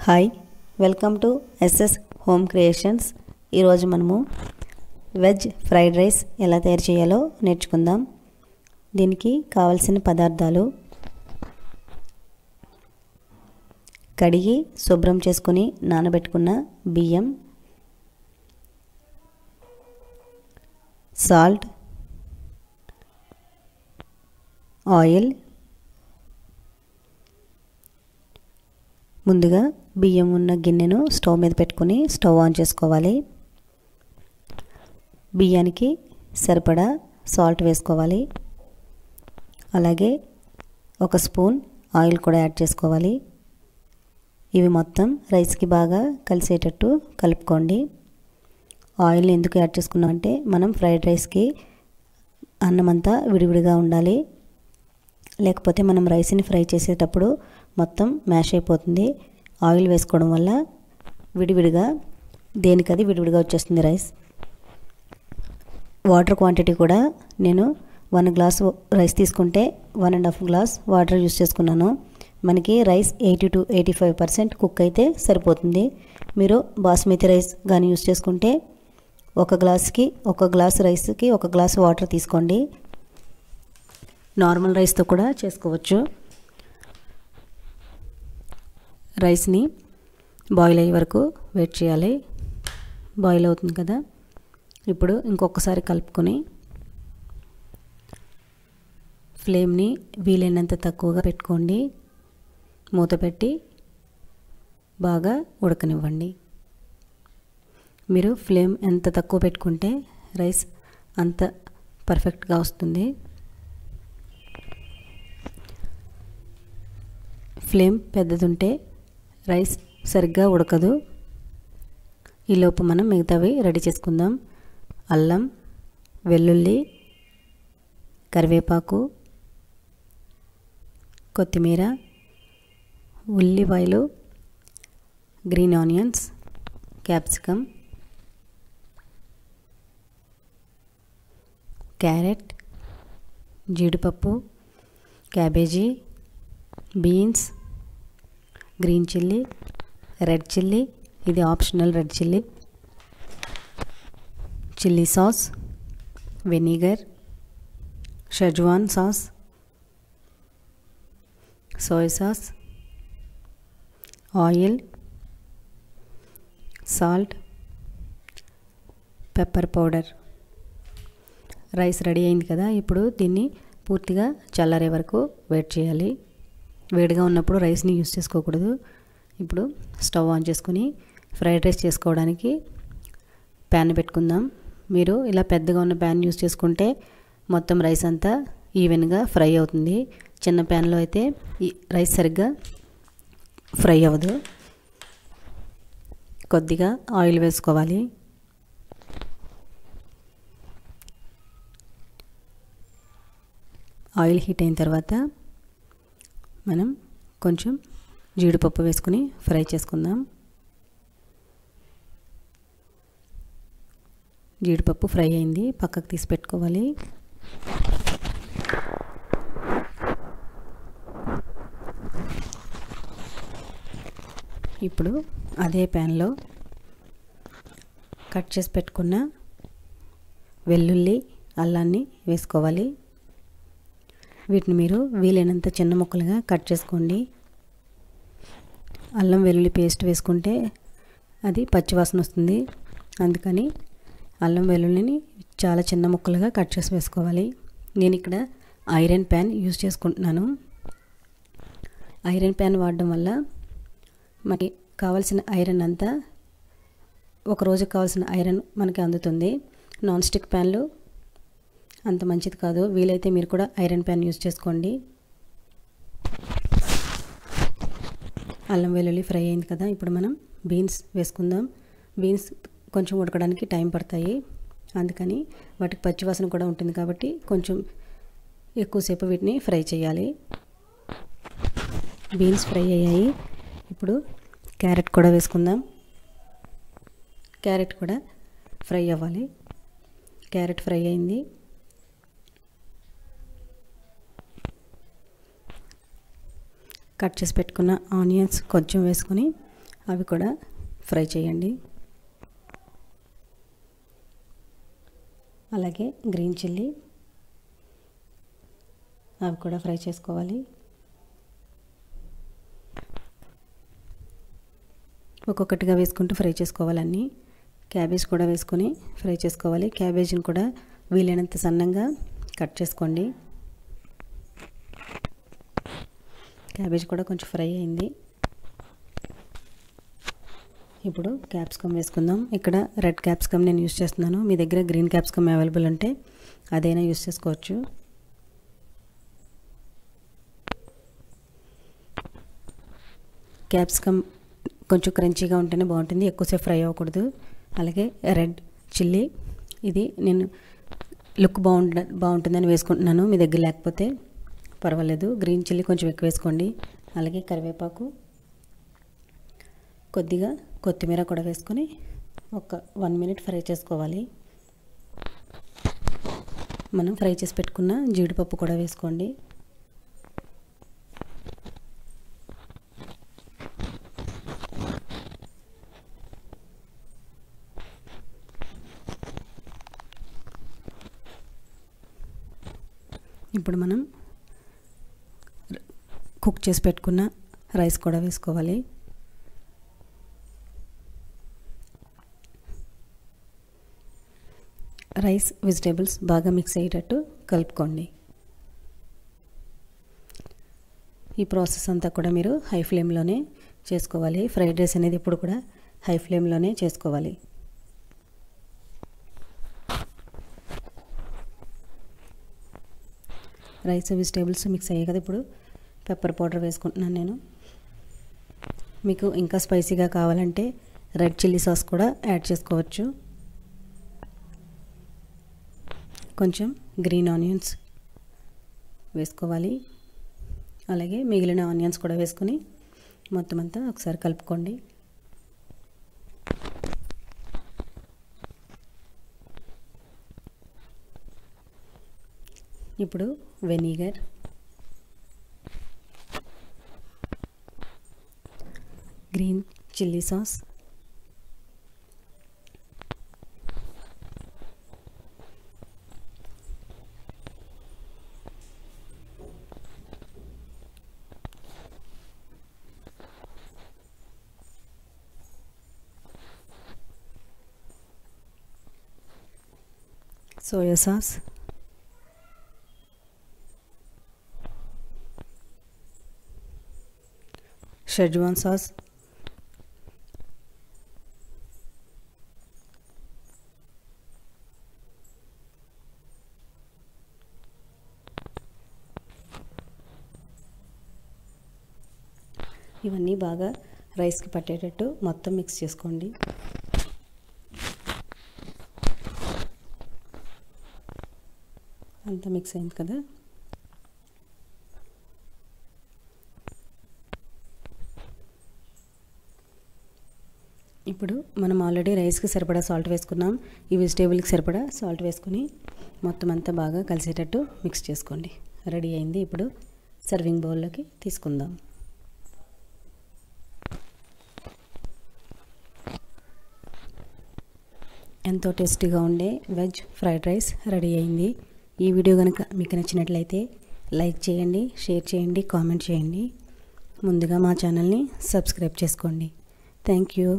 hi welcome to SS home creations ఈరోజు మనము veg fried rice ఎలా తయారు చేయాలో నేర్చుకుందాం దీనికి కావలసిన పదార్థాలు కడిగి శుభ్రం చేసుకుని నానబెట్టుకున్న బియ్యం సాల్ట్ ఆయిల్ ముందుగా బియ్యం ఉన్న గిన్నెను స్టవ్ మీద పెట్టుకుని స్టవ్ ఆన్ చేసుకోవాలి బియ్యానికి సరిపడా సాల్ట్ వేసుకోవాలి అలాగే ఒక స్పూన్ ఆయిల్ కూడా యాడ్ చేసుకోవాలి ఇవి మొత్తం రైస్కి బాగా కలిసేటట్టు కలుపుకోండి ఆయిల్ ఎందుకు యాడ్ చేసుకున్నామంటే మనం ఫ్రైడ్ రైస్కి అన్నం అంతా విడివిడిగా ఉండాలి లేకపోతే మనం రైస్ని ఫ్రై చేసేటప్పుడు మొత్తం మ్యాష్ అయిపోతుంది ఆయిల్ వేసుకోవడం వల్ల విడివిడిగా దేనికది విడివిడిగా వచ్చేస్తుంది రైస్ వాటర్ క్వాంటిటీ కూడా నేను వన్ గ్లాస్ రైస్ తీసుకుంటే one and half glass water use చేసుకున్నాను మనకి rice eighty to eighty five percent cook అయితే సరిపోతుంది మీరు బాస్మతి రైస్ కానీ యూస్ చేసుకుంటే ఒక గ్లాస్కి ఒక గ్లాస్ రైస్కి ఒక గ్లాస్ వాటర్ తీసుకోండి నార్మల్ రైస్తో కూడా చేసుకోవచ్చు రైస్ని బాయిల్ అయ్యే వరకు వెయిట్ చేయాలి బాయిల్ అవుతుంది కదా ఇప్పుడు ఇంకొకసారి కలుపుకొని ఫ్లేమ్ని వీలైనంత తక్కువగా పెట్టుకోండి మూత పెట్టి బాగా ఉడకనివ్వండి మీరు ఫ్లేమ్ ఎంత తక్కువ పెట్టుకుంటే రైస్ అంత పర్ఫెక్ట్గా వస్తుంది ఫ్లేమ్ పెద్దదుంటే రైస్ సరిగ్గా ఉడకదు ఈలోపు మనం మిగతావి రెడీ చేసుకుందాం అల్లం వెల్లుల్లి కరివేపాకు కొత్తిమీర ఉల్లిపాయలు గ్రీన్ ఆనియన్స్ క్యాప్సికమ్ క్యారెట్ జీడిపప్పు cabbage beans green chilli red chilli ఇది optional red chilli chilli sauce vinegar schezwan sauce soy sauce oil salt pepper powder rice ready అయింది కదా ఇప్పుడు దీన్ని పూర్తిగా చల్లారే వరకు వెయిట్ చేయాలి వేడిగా ఉన్నప్పుడు రైస్ని యూస్ చేసుకోకూడదు ఇప్పుడు స్టవ్ ఆన్ చేసుకుని ఫ్రైడ్ రైస్ చేసుకోవడానికి ప్యాన్ పెట్టుకుందాం మీరు ఇలా పెద్దగా ఉన్న ప్యాన్ యూస్ చేసుకుంటే మొత్తం రైస్ అంతా ఈవెన్గా ఫ్రై అవుతుంది చిన్న ప్యాన్లో అయితే ఈ రైస్ సరిగ్గా ఫ్రై అవ్వదు కొద్దిగా ఆయిల్ వేసుకోవాలి ఆయిల్ హీట్ అయిన తర్వాత మనం కొంచెం జీడిపప్పు వేసుకుని ఫ్రై చేసుకుందాం జీడిపప్పు ఫ్రై అయింది పక్కకు తీసి పెట్టుకోవాలి ఇప్పుడు అదే ప్యాన్లో కట్ చేసి పెట్టుకున్న వెల్లుల్లి అల్లాన్ని వేసుకోవాలి వీటిని మీరు వీలైనంత చిన్న ముక్కలుగా కట్ చేసుకోండి అల్లం వెల్లుల్లి పేస్ట్ వేసుకుంటే అది పచ్చివాసన వస్తుంది అందుకని అల్లం వెల్లుల్లిని చాలా చిన్న ముక్కలుగా కట్ చేసి వేసుకోవాలి నేను ఇక్కడ ఐరన్ ప్యాన్ యూజ్ చేసుకుంటున్నాను ఐరన్ ప్యాన్ వాడడం వల్ల మనకి కావాల్సిన ఐరన్ అంతా ఒక రోజుకి కావాల్సిన ఐరన్ మనకి అందుతుంది నాన్ స్టిక్ ప్యాన్లు అంత మంచిది కాదు వీలైతే మీరు కూడా ఐరన్ ప్యాన్ యూజ్ చేసుకోండి అల్లం వెల్లుల్లి ఫ్రై అయింది కదా ఇప్పుడు మనం బీన్స్ వేసుకుందాం బీన్స్ కొంచెం ఉడకడానికి టైం పడతాయి అందుకని వాటికి పచ్చివాసన కూడా ఉంటుంది కాబట్టి కొంచెం ఎక్కువసేపు వీటిని ఫ్రై చేయాలి బీన్స్ ఫ్రై అయ్యాయి ఇప్పుడు క్యారెట్ కూడా వేసుకుందాం క్యారెట్ కూడా ఫ్రై అవ్వాలి క్యారెట్ ఫ్రై అయింది కట్ చేసి పెట్టుకున్న ఆనియన్స్ కొంచెం వేసుకొని అవి కూడా ఫ్రై చేయండి అలాగే గ్రీన్ చిల్లీ అవి కూడా ఫ్రై చేసుకోవాలి ఒక్కొక్కటిగా వేసుకుంటూ ఫ్రై చేసుకోవాలన్నీ క్యాబేజ్ కూడా వేసుకొని ఫ్రై చేసుకోవాలి క్యాబేజీని కూడా వీలైనంత సన్నంగా కట్ చేసుకోండి క్యాబేజ్ కూడా కొంచెం ఫ్రై అయింది ఇప్పుడు క్యాప్సికమ్ వేసుకుందాం ఇక్కడ రెడ్ క్యాప్సికమ్ నేను యూస్ చేస్తున్నాను మీ దగ్గర గ్రీన్ క్యాప్సికమ్ అవైలబుల్ ఉంటే అదైనా యూస్ చేసుకోవచ్చు క్యాప్సికమ్ కొంచెం క్రంచీగా ఉంటేనే బాగుంటుంది ఎక్కువసేపు ఫ్రై అవ్వకూడదు అలాగే రెడ్ చిల్లీ ఇది నేను లుక్ బాగుంట బాగుంటుందని వేసుకుంటున్నాను మీ దగ్గర లేకపోతే పర్వాలేదు గ్రీన్ చిల్లీ కొంచెం ఎక్కువ వేసుకోండి అలాగే కరివేపాకు కొద్దిగా కొత్తిమీర కూడా వేసుకొని ఒక వన్ మినిట్ ఫ్రై చేసుకోవాలి మనం ఫ్రై చేసి పెట్టుకున్న జీడిపప్పు కూడా వేసుకోండి ఇప్పుడు మనం కుక్ చేసి పెట్టుకున్న రైస్ కూడా వేసుకోవాలి రైస్ వెజిటేబుల్స్ బాగా మిక్స్ అయ్యేటట్టు కలుపుకోండి ఈ ప్రాసెస్ అంతా కూడా మీరు హై ఫ్లేమ్లోనే చేసుకోవాలి ఫ్రైడ్ రైస్ అనేది ఎప్పుడు కూడా హై ఫ్లేమ్లోనే చేసుకోవాలి రైస్ వెజిటేబుల్స్ మిక్స్ అయ్యాయి కదా ఇప్పుడు పెప్పర్ పౌడర్ వేసుకుంటున్నాను నేను మీకు ఇంకా స్పైసీగా కావాలంటే రెడ్ చిల్లీ సాస్ కూడా యాడ్ చేసుకోవచ్చు కొంచెం గ్రీన్ ఆనియన్స్ వేసుకోవాలి అలాగే మిగిలిన ఆనియన్స్ కూడా వేసుకొని మొత్తం అంతా ఒకసారి కలుపుకోండి ఇప్పుడు vinegar green chilli sauce soya sauce schezwan sauce ఇవన్నీ బాగా రైస్కి పట్టేటట్టు మొత్తం మిక్స్ చేసుకోండి అంతా మిక్స్ అయింది కదా ఇప్పుడు మనం ఆల్రెడీ రైస్కి సరిపడా సాల్ట్ వేసుకున్నాం ఈ వెజిటేబుల్కి సరిపడా సాల్ట్ వేసుకొని మొత్తం అంతా బాగా కలిసేటట్టు మిక్స్ చేసుకోండి రెడీ అయింది ఇప్పుడు సర్వింగ్ బౌల్లోకి తీసుకుందాం ఎంతో టేస్టీగా ఉండే వెజ్ ఫ్రైడ్ రైస్ రెడీ అయింది ఈ వీడియో కనుక మీకు నచ్చినట్లయితే లైక్ చేయండి షేర్ చేయండి కామెంట్ చేయండి ముందుగా మా ఛానల్ని సబ్స్క్రైబ్ చేసుకోండి థ్యాంక్ యూ